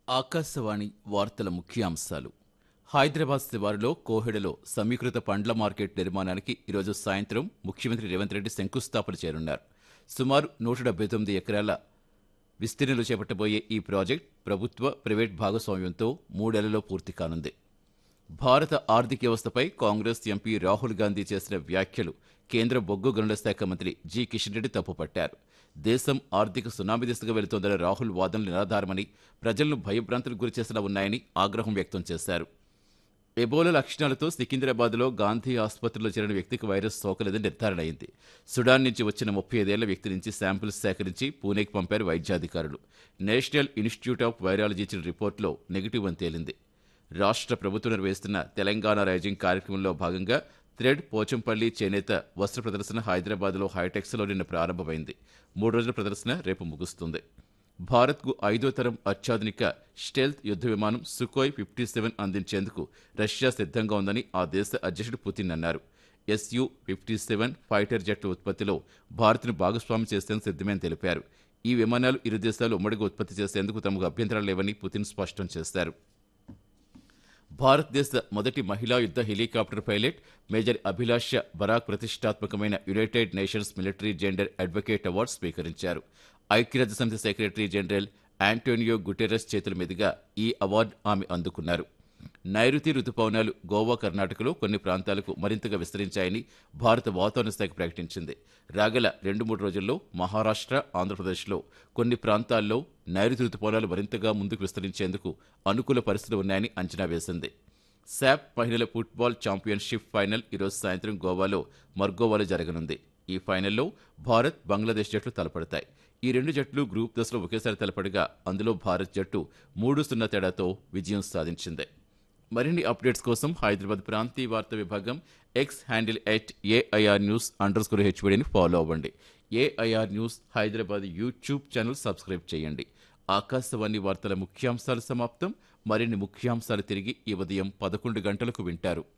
ఆకాశవాణి వార్తల ముఖ్యాంశాలు హైదరాబాద్ శివారులో కోహెడలో సమీకృత పండ్ల మార్కెట్ నిర్మాణానికి ఈరోజు సాయంత్రం ముఖ్యమంత్రి రేవంత్ రెడ్డి శంకుస్థాపన చేరున్నారు సుమారు నూట డెబ్బై తొమ్మిది ఎకరాల విస్తీర్ణంలో చేపట్టబోయే ఈ ప్రాజెక్ట్ ప్రభుత్వ ప్రైవేట్ భాగస్వామ్యంతో మూడేళ్లలో పూర్తి కానుంది భారత ఆర్థిక వ్యవస్థపై కాంగ్రెస్ ఎంపీ రాహుల్ గాంధీ చేసిన వ్యాఖ్యలు కేంద్ర బొగ్గు గనుల శాఖ మంత్రి జి కిషన్ రెడ్డి తప్పుపట్టారు దేశం ఆర్థిక సునామీ దిశగా వెళుతోందన్న రాహుల్ వాదనలు నిరాధారమని ప్రజలను భయభ్రాంతులకు గురిచేసేలా ఉన్నాయని ఆగ్రహం వ్యక్తం చేశారు ఎబోలా లక్షణాలతో సికింద్రాబాద్లో గాంధీ ఆసుపత్రిలో చేరిన వ్యక్తికి వైరస్ సోకలేదని నిర్ధారణ అయింది సుడాన్ నుంచి వచ్చిన ముప్పై ఐదేళ్ల వ్యక్తి నుంచి శాంపిల్స్ సేకరించి పూణేకి పంపారు వైద్యాధికారులు నేషనల్ ఇన్స్టిట్యూట్ ఆఫ్ వైరాలజీ ఇచ్చిన రిపోర్టులో నెగిటివ్ అని తేలింది రాష్ట్ర ప్రభుత్వం నిర్వహిస్తున్న తెలంగాణ రైజింగ్ కార్యక్రమంలో భాగంగా థ్రెడ్ పోచంపల్లి చేనేత వస్త్ర ప్రదర్శన హైదరాబాద్లో హైటెక్స్లో నిన్న ప్రారంభమైంది మూడు రోజుల ప్రదర్శన రేపు ముగుస్తుంది భారత్కు ఐదో తరం అత్యాధునిక స్టెల్త్ యుద్ధ విమానం సుకోయ్ ఫిఫ్టీ సెవెన్ అందించేందుకు రష్యా సిద్ధంగా ఉందని ఆ దేశ అధ్యక్షుడు పుతిన్ అన్నారు SU fifty seven fighter jet ఉత్పత్తిలో భారత్ను భాగస్వామ్యం చేసేందుకు సిద్ధమని తెలిపారు ఈ విమానాలు ఇరు దేశాలు ఉమ్మడిగా ఉత్పత్తి చేసేందుకు తమకు అభ్యంతరాలు లేవని పుతిన్ స్పష్టం చేశారు భారతదేశ మొదటి మహిళా యుద్ధ helicopter pilot major Abhilasha Barak ప్రతిష్టాత్మకమైన united nations military gender advocate award స్వీకరించారు ఐక్యరాజ్య సమితి సెక్రటరీ జనరల్ యాంటోనియో గుటెరస్ చేతుల మీదుగా ఈ అవార్డు ఆమె అందుకున్నారు నైరుతి రుతుపవనాలు గోవా కర్ణాటకలో కొన్ని ప్రాంతాలకు మరింతగా విస్తరించాయని భారత వాతావరణ శాఖ ప్రకటించింది రాగల రెండు మూడు రోజుల్లో మహారాష్ట్ర ఆంధ్రప్రదేశ్లో కొన్ని ప్రాంతాల్లో నైరుతి రుతుపవనాలు మరింతగా ముందుకు విస్తరించేందుకు అనుకూల పరిస్థితులు ఉన్నాయని అంచనా వేసింది శాప్ మహిళల ఫుట్బాల్ ఛాంపియన్షిప్ ఫైనల్ ఈరోజు సాయంత్రం గోవాలో మర్గోవాలో జరగనుంది ఈ ఫైనల్లో భారత్ బంగ్లాదేశ్ జట్లు తలపడతాయి ఈ రెండు జట్లు గ్రూప్ దశలో ఒకేసారి తలపడగా అందులో భారత్ జట్టు మూడు సున్నా తేడాతో విజయం సాధించింది మరిన్ని అప్డేట్స్ కోసం హైదరాబాద్ ప్రాంతీయ వార్తా విభాగం X handle at AIR news underscore స్కోర్ హెచ్వడిని ఫాలో అవ్వండి AIR news Hyderabad YouTube channel subscribe చేయండి ఆకాశవాణి వార్తల ముఖ్యాంశాలు సమాప్తం మరిన్ని ముఖ్యాంశాలు తిరిగి ఈ ఉదయం పదకొండు గంటలకు వింటారు